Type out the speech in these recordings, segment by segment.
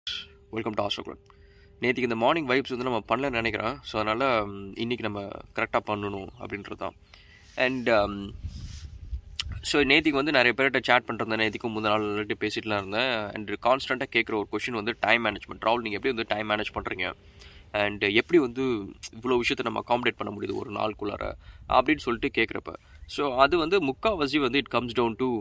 welcome to ஆஸ்ட்ரோக்ரான் நேற்றுக்கு இந்த morning vibes வந்து நம்ம பண்ணலன்னு நினைக்கிறேன் ஸோ அதனால் இன்றைக்கி நம்ம கரெக்டாக பண்ணணும் அப்படின்றது தான் அண்ட் ஸோ நேற்றுக்கு வந்து நிறைய பேர்கிட்ட சேட் பண்ணிருந்தேன் நேற்றுக்கும் முந்தின நாள் already பேசிட்டுலாம் இருந்தேன் அண்ட் கான்ஸ்டண்ட்டாக கேட்குற ஒரு கொஷின் வந்து டைம் மேனேஜ்மெண்ட் ராகுல் நீங்கள் எப்படி வந்து டைம் மேனேஜ் பண்ணுறீங்க அண்ட் எப்படி வந்து இவ்வளோ விஷயத்தை நம்ம அகாமடேட் பண்ண முடியுது ஒரு நாளுக்குள்ளார அப்படின்னு சொல்லிட்டு கேட்குறப்ப ஸோ அது வந்து முக்கால்வாசி வந்து இட் கம்ஸ் டவுன் டு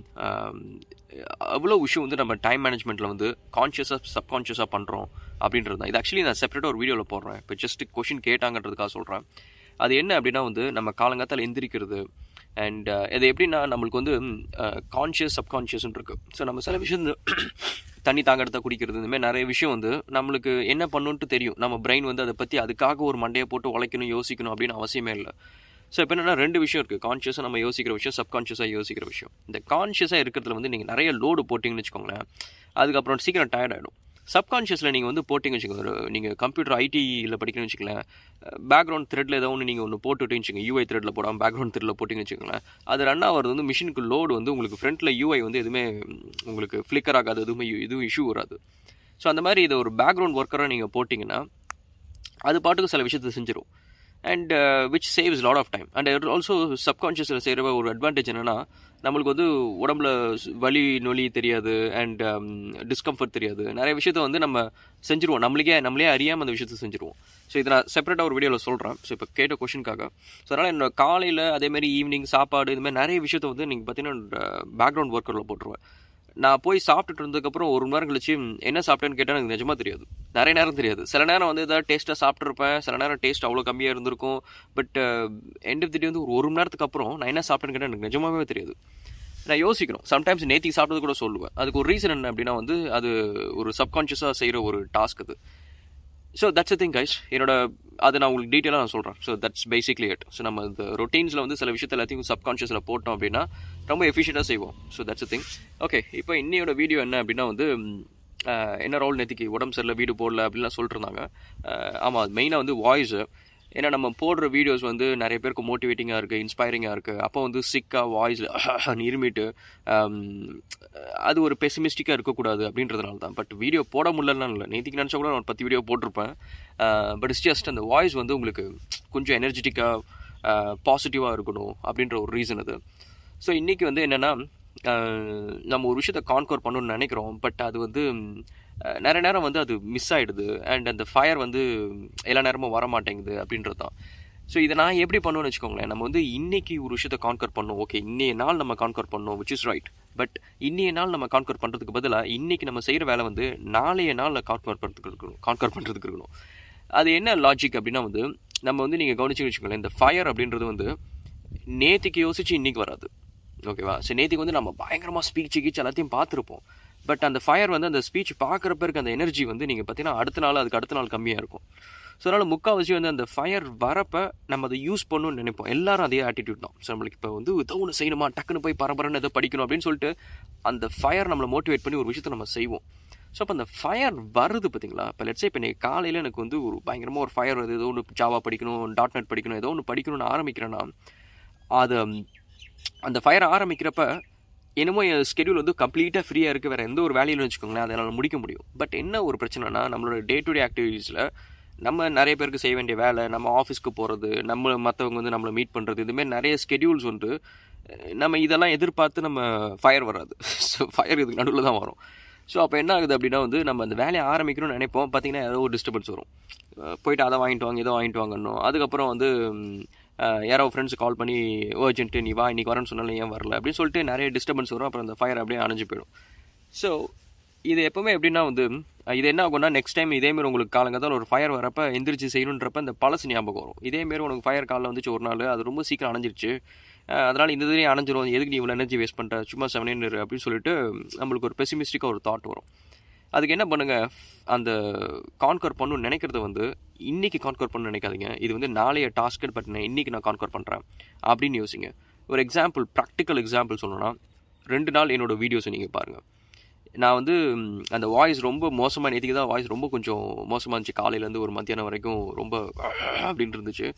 அவ்வளோ விஷயம் வந்து நம்ம டைம் மேனேஜ்மெண்ட்டில் வந்து கான்ஷியஸாக சப்கான்ஷியஸாக பண்ணுறோம் அப்படின்றது தான் இது ஆக்சுவலி நான் செப்பரேட்டாக ஒரு வீடியோவில் போடுறேன் இப்போ ஜஸ்ட் கொஷின் கேட்டாங்கன்றதுக்காக சொல்கிறேன் அது என்ன அப்படின்னா வந்து நம்ம காலங்காத்தால் எந்திரிக்கிறது அண்ட் இது எப்படின்னா நம்மளுக்கு வந்து கான்ஷியஸ் சப்கான்ஷியஸ்னு இருக்குது ஸோ நம்ம சில விஷயம் வந்து தண்ணி தாங்கறத குடிக்கிறது இந்த மாதிரி நிறைய விஷயம் வந்து நம்மளுக்கு என்ன பண்ணுன்ட்டு தெரியும் நம்ம பிரெயின் வந்து அதை பற்றி அதுக்காக ஒரு மண்டையை போட்டு உழைக்கணும் யோசிக்கணும் அப்படின்னு அவசியமே இல்லை ஸோ இப்போ என்னென்னா ரெண்டு விஷயம் இருக்குது கான்ஷியஸாக நம்ம யோசிக்கிற விஷயம் சப்கான்ஷியஸாக யோசிக்கிற விஷயம் இந்த கான்ஷியஸாக இருக்கிறதுல வந்து நீங்கள் நிறைய லோடு போட்டிங்கன்னு வச்சுக்கோங்களேன் அதுக்கப்புறம் சீக்கிரம் டயர்ட் ஆகிடும் சப்கான்ஷியஸில் நீங்கள் வந்து போட்டிங்கன்னு வச்சுக்கோங்க ஒரு நீங்கள் கம்ப்யூட்டர் ஐடியில் படிக்கணும்னு வச்சுக்கோங்களேன் பேக்ரவுண்ட் த்ரெட்டில் ஏதோ ஒன்று நீங்கள் ஒன்று போட்டுவிட்டு வச்சுக்கோங்க யூஐ த்ரெட்டில் போடாமல் பேக்ரவுண்ட் த்ரெட்டில் போட்டிங்கன்னு வச்சுக்கோங்களேன் அது ரன் ஆகிறது வந்து மிஷினுக்கு லோடு வந்து உங்களுக்கு ஃப்ரண்ட்டில் யூஐ வந்து எதுவுமே உங்களுக்கு ஃப்ளிக்கர் ஆகாது எதுவுமே எதுவும் இஷ்யூ வராது ஸோ அந்த மாதிரி இதை ஒரு பேக்ரவுண்ட் ஒர்க்கராக நீங்கள் போட்டிங்கன்னா அது பாட்டுக்கு சில விஷயத்தை செஞ்சிடும் and which saves lot of time and also சப்கான்ஷியஸில் செய்கிற ஒரு அட்வான்டேஜ் என்னென்னா நம்மளுக்கு வந்து உடம்புல வலி நொலி தெரியாது அண்ட் டிஸ்கம்ஃபர்ட் தெரியாது நிறைய விஷயத்த வந்து நம்ம செஞ்சுருவோம் நம்மளுக்கே நம்மளே அறியாமல் அந்த விஷயத்த செஞ்சுருவோம் ஸோ இதை நான் செப்பரேட்டாக ஒரு வீடியோவில் சொல்கிறேன் ஸோ இப்போ கேட்ட கொஷினுக்காக ஸோ அதனால் என்னோட காலையில் அதேமாதிரி ஈவினிங் சாப்பாடு இது மாதிரி நிறைய விஷயத்த வந்து நீங்கள் பார்த்தீங்கன்னா பேக்ரவுண்ட் ஒர்க்கரில் போட்டுருவேன் நான் போய் சாப்பிட்டுட்டு இருந்ததுக்கப்புறம் ஒரு மணி நேரம் கழிச்சு என்ன சாப்பிட்டேன்னு கேட்டால் எனக்கு நிஜமாக தெரியாது நிறைய நேரம் தெரியாது சில நேரம் வந்து ஏதாவது டேஸ்ட்டாக சாப்பிட்ருப்பேன் சில நேரம் டேஸ்ட் அவ்வளோ கம்மியாக இருந்திருக்கும் but end of the day வந்து ஒரு ஒரு மணி நேரத்துக்கு அப்புறம் நான் என்ன சாப்பிட்டேன்னு கேட்டால் எனக்கு நிஜமாகவே தெரியாது நான் யோசிக்கணும் சம்டைம்ஸ் நேத்திக்கு சாப்பிட்டது கூட சொல்லுவேன் அதுக்கு ஒரு ரீசன் என்ன அப்படின்னா வந்து அது ஒரு சப்கான்ஷியஸாக செய்கிற ஒரு டாஸ்க் அது so that's a thing guys என்னோட அது நான் உங்களுக்கு டீட்டெயிலாக நான் சொல்கிறேன் so that's basically it so நம்ம இந்த ரொட்டீன்ஸில் வந்து சில விஷயத்தை எல்லாத்தையும் சப்கான்ஷியஸில் போட்டோம் அப்படின்னா ரொம்ப எஃபிஷியண்டாக செய்வோம் so that's a thing okay இப்போ இன்னையோட வீடியோ என்ன அப்படின்னா வந்து என்ன ரோல் நேற்றுக்கு உடம்பு சரியில்லை வீடு போடல அப்படின்லாம் சொல்லிட்டு இருந்தாங்க ஆமாம் அது மெயினாக வந்து வாய்ஸு ஏன்னா நம்ம போடுற வீடியோஸ் வந்து நிறைய பேருக்கு மோட்டிவேட்டிங்காக இருக்குது இன்ஸ்பைரிங்காக இருக்குது அப்போ வந்து சிக்காக வாய்ஸில் இருமிட்டு அது ஒரு பெசிமிஸ்டிக்காக இருக்கக்கூடாது அப்படின்றதுனால தான் பட் வீடியோ போட முடியலன்னு இல்லை நேற்றுக்கு நினச்சா கூட நான் பத்து வீடியோ போட்டிருப்பேன் பட் இட்ஸ் ஜஸ்ட் அந்த வாய்ஸ் வந்து உங்களுக்கு கொஞ்சம் எனர்ஜெட்டிக்காக பாசிட்டிவாக இருக்கணும் அப்படின்ற ஒரு ரீசன் அது ஸோ இன்றைக்கி வந்து என்னென்னா நம்ம ஒரு விஷயத்தை கான்கோர் பண்ணணும்னு நினைக்கிறோம் பட் அது வந்து நிறைய நேரம் வந்து அது மிஸ் ஆகிடுது அண்ட் அந்த ஃபயர் வந்து எல்லா நேரமும் வர மாட்டேங்குது அப்படின்றது தான் ஸோ இதை நான் எப்படி பண்ணுவேன்னு வச்சுக்கோங்களேன் நம்ம வந்து இன்னைக்கு ஒரு விஷயத்தை கான்கர் பண்ணோம் ஓகே இன்னைய நாள் நம்ம கான்கர் பண்ணோம் விச் இஸ் ரைட் பட் இன்னைய நாள் நம்ம கான்கர் பண்ணுறதுக்கு பதிலாக இன்னைக்கு நம்ம செய்கிற வேலை வந்து நாளைய நாள் கான்கர் பண்ணுறதுக்கு இருக்கணும் கான்கர் பண்ணுறதுக்கு இருக்கணும் அது என்ன லாஜிக் அப்படின்னா வந்து நம்ம வந்து நீங்கள் கவனிச்சு வச்சுக்கோங்களேன் இந்த ஃபயர் அப்படின்றது வந்து நேற்றுக்கு யோசிச்சு இன்னைக்கு வராது ஓகேவா ஸோ நேற்றுக்கு வந்து நம்ம பயங்கரமாக ஸ்பீச் கீச் எல்லாத்தையும் பார்த்துருப்போம் பட் அந்த ஃபயர் வந்து அந்த ஸ்பீச் பார்க்குறப்ப இருக்க அந்த எனர்ஜி வந்து நீங்கள் பார்த்தீங்கன்னா அடுத்த நாள் அதுக்கு அடுத்த நாள் கம்மியாக இருக்கும் ஸோ அதனால் முக்கால்வாசி வந்து அந்த ஃபயர் வரப்போ நம்ம அதை யூஸ் பண்ணணும்னு நினைப்போம் எல்லாரும் அதே ஆட்டிடியூட் தான் ஸோ நம்மளுக்கு இப்போ வந்து ஏதோ ஒன்று செய்யணுமா டக்குன்னு போய் பரபரன்னு ஏதோ படிக்கணும் அப்படின்னு சொல்லிட்டு அந்த ஃபயர் நம்மளை மோட்டிவேட் பண்ணி ஒரு விஷயத்தை நம்ம செய்வோம் ஸோ அப்போ அந்த ஃபயர் வருது பார்த்தீங்களா இப்போ லட்சம் இப்போ எனக்கு காலையில் எனக்கு வந்து ஒரு பயங்கரமாக ஒரு ஃபயர் வருது ஏதோ ஒன்று ஜாவா படிக்கணும் டாட் நெட் படிக்கணும் ஏதோ ஒன்று படிக்கணும்னு ஆரம்பிக்கிறேன்னா அது அந்த ஃபயர் ஆரம்பிக்கிறப்ப என்னமோ என் ஸ்கெடியூல் வந்து கம்ப்ளீட்டாக ஃப்ரீயாக இருக்குது வேறு எந்த ஒரு வேலையிலும் வச்சுக்கோங்களேன் அதனால் முடிக்க முடியும் பட் என்ன ஒரு பிரச்சனைனா நம்மளோட டே டு டே ஆக்டிவிட்டீஸில் நம்ம நிறைய பேருக்கு செய்ய வேண்டிய வேலை நம்ம ஆஃபீஸ்க்கு போகிறது நம்ம மற்றவங்க வந்து நம்மளை மீட் பண்ணுறது இதுமாரி நிறைய ஸ்கெடியூல்ஸ் வந்து நம்ம இதெல்லாம் எதிர்பார்த்து நம்ம ஃபயர் வராது ஸோ ஃபயர் இதுக்கு நடுவில் தான் வரும் ஸோ அப்போ என்ன ஆகுது அப்படின்னா வந்து நம்ம அந்த வேலையை ஆரம்பிக்கணும்னு நினைப்போம் பார்த்திங்கன்னா ஏதோ ஒரு டிஸ்டர்பன்ஸ் வரும் போயிட்டு அதை வாங்கிட்டு வாங்க ஏதோ வாங்கிட்டு வாங்கணும் அதுக்கப்புறம் வந்து யாரோ ஃப்ரெண்ட்ஸ் கால் பண்ணி அர்ஜென்ட்டு நீ வா இன்றைக்கி வரேன்னு சொன்னாலும் ஏன் வரல அப்படின்னு சொல்லிட்டு நிறைய டிஸ்டர்பன்ஸ் வரும் அப்புறம் அந்த ஃபயர் அப்படியே அணைஞ்சு போயிடும் ஸோ இது எப்போவுமே எப்படின்னா வந்து இது என்ன ஆகும்னா நெக்ஸ்ட் டைம் இதேமாரி உங்களுக்கு காலங்கத்தால் ஒரு ஃபயர் வரப்போ எந்திரிச்சு செய்யணுன்றப்ப இந்த பழசு ஞாபகம் வரும் இதேமாரி உனக்கு ஃபயர் காலில் வந்துச்சு ஒரு நாள் அது ரொம்ப சீக்கிரம் அணைஞ்சிருச்சு அதனால் இந்த இதுலேயும் அணைஞ்சிரும் எதுக்கு நீ இவ்வளோ எனர்ஜி வேஸ்ட் பண்ணுற சும்மா செவனேன்னு அப்படின்னு சொல்லிட்டு நம்மளுக்கு ஒரு பெசிமிஸ்டிக்காக ஒரு தாட் வரும் அதுக்கு என்ன பண்ணுங்கள் அந்த கான்கர் பண்ணணும்னு நினைக்கிறத வந்து இன்றைக்கி கான்கர் பண்ணணும்னு நினைக்காதீங்க இது வந்து நாளைய டாஸ்க்கு பட் நான் இன்றைக்கி நான் கான்கர் பண்ணுறேன் அப்படின்னு யோசிங்க ஒரு எக்ஸாம்பிள் ப்ராக்டிக்கல் எக்ஸாம்பிள் சொல்லணும்னா ரெண்டு நாள் என்னோடய வீடியோஸை நீங்கள் பாருங்கள் நான் வந்து அந்த வாய்ஸ் ரொம்ப மோசமாக நேற்றுக்கு தான் வாய்ஸ் ரொம்ப கொஞ்சம் மோசமாக இருந்துச்சு காலையிலேருந்து ஒரு மத்தியானம் வரைக்கும் ரொம்ப அப்படின்னு இருந்துச்சு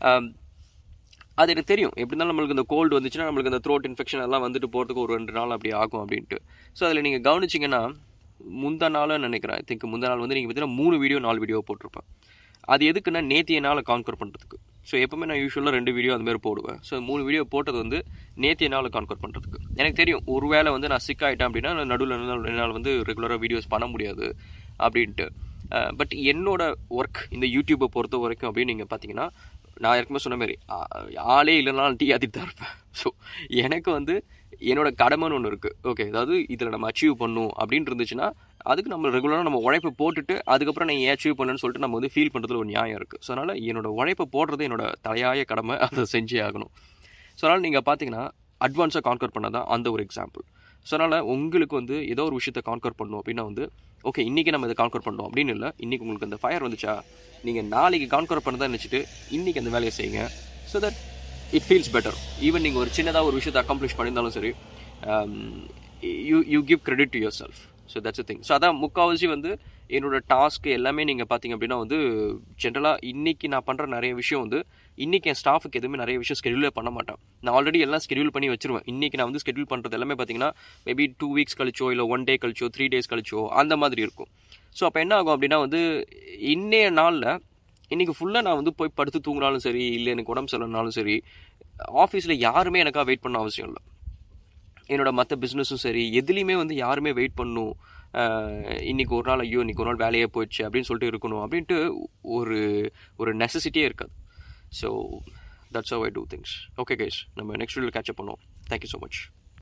அது எனக்கு தெரியும் எப்படி இருந்தாலும் நம்மளுக்கு இந்த கோல்டு வந்துச்சுன்னா நம்மளுக்கு இந்த த்ரோட் இன்ஃபெக்ஷன் எல்லாம் வந்துட்டு போகிறதுக்கு ஒரு ரெண்டு நாள் அப்படி ஆகும் அப்படின்ட்டு ஸோ அதில் நீங்கள் கவனிச்சிங்கன்னா முந்தா நாளும் நினைக்கிறேன் ஐ திங்க் முந்தா நாள் வந்து நீங்கள் பார்த்தீங்கன்னா மூணு வீடியோ நாலு வீடியோ போட்டிருப்பேன் அது எதுக்குன்னா நேத்திய நாளை கான்கர் பண்ணுறதுக்கு ஸோ எப்பவுமே நான் யூஸ்வலாக ரெண்டு வீடியோ அந்த மாதிரி போடுவேன் ஸோ மூணு வீடியோ போட்டது வந்து நேத்திய நாளை கான்கர் பண்ணுறதுக்கு எனக்கு தெரியும் ஒருவேளை வந்து நான் சிக் ஆகிட்டேன் அப்படின்னா நான் நடுவில் என்னால் வந்து ரெகுலராக வீடியோஸ் பண்ண முடியாது அப்படின்ட்டு பட் என்னோட ஒர்க் இந்த யூடியூப்பை பொறுத்த வரைக்கும் அப்படின்னு நீங்கள் பார்த்தீங்கன்னா நான் ஏற்கனவே சொன்ன மாதிரி ஆ- ஆளே இல்லைனாலும் டீ ஆத்திட்டு தான் இருப்பேன் ஸோ எனக்கு வந்து என்னோட கடமைன்னு ஒன்று இருக்குது ஓகே அதாவது இதில் நம்ம அச்சீவ் பண்ணும் அப்படின்னு இருந்துச்சுன்னா அதுக்கு நம்ம ரெகுலராக நம்ம உழைப்பை போட்டுட்டு அதுக்கப்புறம் நான் ஏன் அச்சீவ் பண்ணேன்னு சொல்லிட்டு நம்ம வந்து ஃபீல் பண்ணுறதுல ஒரு நியாயம் இருக்குது ஸோ அதனால் என்னோட உழைப்பை போடுறது என்னோட தலையாய கடமை அதை செஞ்சே ஆகணும் ஸோ அதனால் நீங்கள் பார்த்தீங்கன்னா அட்வான்ஸாக கான்கர் பண்ணதான் அந்த ஒரு எக்ஸாம்பிள் ஸோ அதனால் உங்களுக்கு வந்து ஏதோ ஒரு விஷயத்தை கான்கர் பண்ணணும் அப்படின்னா வந்து ஓகே இன்றைக்கி நம்ம இதை கான்கர் பண்ணோம் அப்படின்னு இல்லை இன்றைக்கி உங்களுக்கு அந்த ஃபயர் வந்துச்சா நீங்கள் நாளைக்கு கான்கர் பண்ணதான் நினச்சிட்டு இன்றைக்கி அந்த வேலையை செய்யுங்க so that it feels better even நீங்கள் ஒரு சின்னதாக ஒரு விஷயத்தை அக்காம்ப்ளிஷ் பண்ணியிருந்தாலும் சரி you you give credit to yourself so that's thing so அதான் முக்கால்வாசி வந்து என்னோட டாஸ்க் எல்லாமே நீங்கள் பார்த்தீங்க அப்படின்னா வந்து ஜென்ரலாக இன்றைக்கி நான் பண்ணுற நிறைய விஷயம் வந்து இன்றைக்கி என் ஸ்டாஃபுக்கு எதுவுமே நிறைய விஷயம் ஸ்கெடியூலே பண்ண மாட்டேன் நான் ஆல்ரெடி எல்லாம் ஸ்கெடியூல் பண்ணி வச்சிருவேன் இன்றைக்கி நான் வந்து ஸ்கெடியூல் பண்ணுறது எல்லாமே பார்த்தீங்கன்னா மேபி டூ வீக்ஸ் கழிச்சோ இல்லை ஒன் டே கழிச்சோ த்ரீ டேஸ் கழிச்சோ அந்த மாதிரி இருக்கும் ஸோ அப்போ என்ன ஆகும் அப்படின்னா வந்து இன்னைய நாளில் இன்றைக்கி ஃபுல்லாக நான் வந்து போய் படுத்து தூங்கினாலும் சரி இல்லை எனக்கு உடம்பு சரியில்லைனாலும் சரி ஆஃபீஸில் யாருமே எனக்காக வெயிட் பண்ண அவசியம் இல்லை என்னோட மற்ற பிஸ்னஸும் சரி எதுலேயுமே வந்து யாருமே வெயிட் பண்ணும் ஆஹ் இன்னைக்கு ஒரு நாள் ஐயோ இன்னைக்கு ஒரு நாள் வேலையே போயிடுச்சு அப்படின்னு சொல்லிட்டு இருக்கணும் அப்படின்ட்டு ஒரு ஒரு நெசசிட்டியே இருக்காது so that's how I do things okay guys நம்ம நெக்ஸ்ட் வீடியோவில் கேட்சப் பண்ணுவோம் தேங்க்யூ ஸோ மச்